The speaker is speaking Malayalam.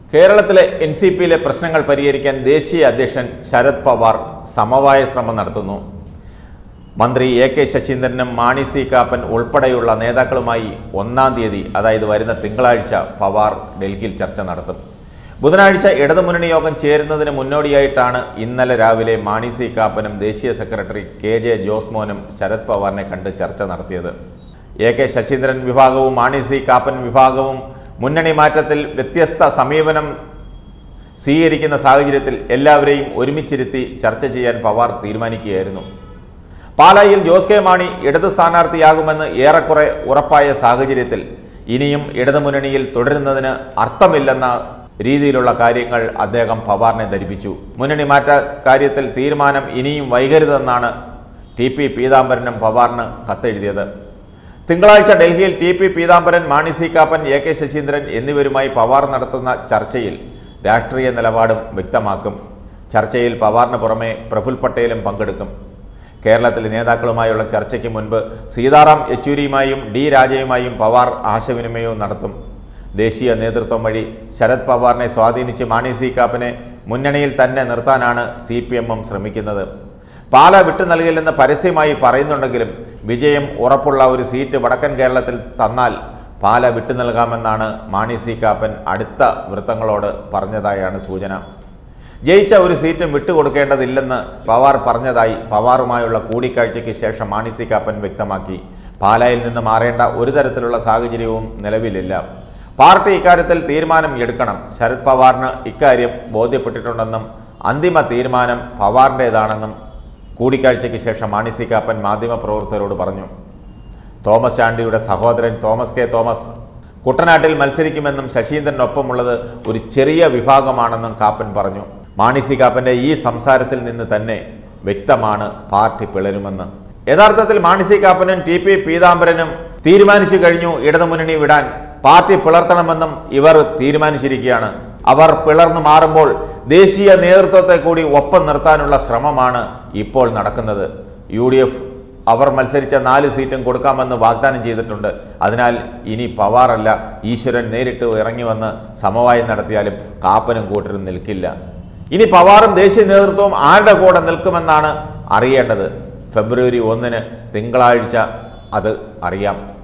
കേരളത്തിലെ എൻ സി പിയിലെ പ്രശ്നങ്ങൾ പരിഹരിക്കാൻ ദേശീയ അധ്യക്ഷൻ ശരത് പവാർ സമവായ ശ്രമം നടത്തുന്നു മന്ത്രി എ കെ ശശീന്ദ്രനും മാണി സി കാപ്പൻ ഉൾപ്പെടെയുള്ള നേതാക്കളുമായി ഒന്നാം തീയതി അതായത് വരുന്ന തിങ്കളാഴ്ച പവാർ ഡൽഹിയിൽ ചർച്ച നടത്തും ബുധനാഴ്ച ഇടതുമുന്നണി യോഗം ചേരുന്നതിന് മുന്നോടിയായിട്ടാണ് ഇന്നലെ രാവിലെ മാണി സി കാപ്പനും ദേശീയ സെക്രട്ടറി കെ ജെ ജോസ്മോനും ശരത് പവാറിനെ കണ്ട് ചർച്ച നടത്തിയത് എ കെ ശശീന്ദ്രൻ വിഭാഗവും മാണി സി കാപ്പൻ വിഭാഗവും മുന്നണി മാറ്റത്തിൽ വ്യത്യസ്ത സമീപനം സ്വീകരിക്കുന്ന സാഹചര്യത്തിൽ എല്ലാവരെയും ഒരുമിച്ചിരുത്തി ചർച്ച ചെയ്യാൻ പവാർ തീരുമാനിക്കുകയായിരുന്നു പാലായിൽ ജോസ് കെ മാണി ഇടത് സ്ഥാനാർത്ഥിയാകുമെന്ന് ഏറെക്കുറെ ഉറപ്പായ സാഹചര്യത്തിൽ ഇനിയും ഇടതുമുന്നണിയിൽ തുടരുന്നതിന് അർത്ഥമില്ലെന്ന രീതിയിലുള്ള കാര്യങ്ങൾ അദ്ദേഹം പവാറിനെ ധരിപ്പിച്ചു മുന്നണി മാറ്റ കാര്യത്തിൽ തീരുമാനം ഇനിയും വൈകരുതെന്നാണ് ടി പി പീതാംബരനും പവാറിന് കത്തെഴുതിയത് തിങ്കളാഴ്ച ഡൽഹിയിൽ T P Peethambaran Mani C Kappan A K Saseendran എന്നിവരുമായി പവാർ നടത്തുന്ന ചർച്ചയിൽ രാഷ്ട്രീയ നിലപാടും വ്യക്തമാക്കും ചർച്ചയിൽ പവാറിന് പുറമെ പ്രഫുൽ പട്ടേലും പങ്കെടുക്കും കേരളത്തിലെ നേതാക്കളുമായുള്ള ചർച്ചയ്ക്ക് മുൻപ് സീതാറാം യെച്ചൂരിയുമായും ഡി രാജയുമായും പവാർ ആശയവിനിമയവും നടത്തും ദേശീയ നേതൃത്വം വഴി ശരത് പവാറിനെ സ്വാധീനിച്ച് മാണി സി കാപ്പനെ മുന്നണിയിൽ തന്നെ നിർത്താനാണ് സി പി എമ്മും ശ്രമിക്കുന്നത് പാല വിട്ടു നൽകില്ലെന്ന് പരസ്യമായി പറയുന്നുണ്ടെങ്കിലും വിജയം ഉറപ്പുള്ള ഒരു സീറ്റ് വടക്കൻ കേരളത്തിൽ തന്നാൽ പാല വിട്ടു നൽകാമെന്നാണ് മാണി സി കാപ്പൻ അടുത്ത വൃത്തങ്ങളോട് പറഞ്ഞതായാണ് സൂചന ജയിച്ച ഒരു സീറ്റും വിട്ടുകൊടുക്കേണ്ടതില്ലെന്ന് പവാർ പറഞ്ഞതായി പവാറുമായുള്ള കൂടിക്കാഴ്ചയ്ക്ക് ശേഷം മാണി സി കാപ്പൻ വ്യക്തമാക്കി പാലായിൽ നിന്ന് മാറേണ്ട ഒരു തരത്തിലുള്ള സാഹചര്യവും നിലവിലില്ല പാർട്ടി ഇക്കാര്യത്തിൽ തീരുമാനം എടുക്കണം ശരത് പവാറിന് ഇക്കാര്യം ബോധ്യപ്പെട്ടിട്ടുണ്ടെന്നും അന്തിമ തീരുമാനം പവാറിൻ്റേതാണെന്നും കൂടിക്കാഴ്ചയ്ക്ക് ശേഷം മാണി സി കാപ്പൻ മാധ്യമപ്രവർത്തകരോട് പറഞ്ഞു തോമസ് ചാണ്ടിയുടെ സഹോദരൻ തോമസ് കെ തോമസ് കുട്ടനാട്ടിൽ മത്സരിക്കുമെന്നും ശശീന്ദ്രനൊപ്പമുള്ളത് ഒരു ചെറിയ വിഭാഗമാണെന്നും കാപ്പൻ പറഞ്ഞു മാണി സി കാപ്പന്റെ ഈ സംസാരത്തിൽ നിന്ന് തന്നെ വ്യക്തമാണ് പാർട്ടി പിളരുമെന്ന് യഥാർത്ഥത്തിൽ മാണി സി കാപ്പനും ടി പി പീതാംബരനും തീരുമാനിച്ചു കഴിഞ്ഞു ഇടതുമുന്നണി വിടാൻ പാർട്ടി പിളർത്തണമെന്നും ഇവർ തീരുമാനിച്ചിരിക്കുകയാണ് അവർ പിളർന്നു മാറുമ്പോൾ ദേശീയ നേതൃത്വത്തെ കൂടി ഒപ്പം നിർത്താനുള്ള ശ്രമമാണ് ഇപ്പോൾ നടക്കുന്നത് യു ഡി എഫ് അവർ മത്സരിച്ച നാല് സീറ്റും കൊടുക്കാമെന്ന് വാഗ്ദാനം ചെയ്തിട്ടുണ്ട് അതിനാൽ ഇനി പവാറല്ല ഈശ്വരൻ നേരിട്ട് ഇറങ്ങി വന്ന് സമവായം നടത്തിയാലും കാപ്പനും കൂട്ടരും നിൽക്കില്ല ഇനി പവാറും ദേശീയ നേതൃത്വവും ആരുടെ കൂടെ നിൽക്കുമെന്നാണ് അറിയേണ്ടത് ഫെബ്രുവരി ഒന്നിന് തിങ്കളാഴ്ച അത് അറിയാം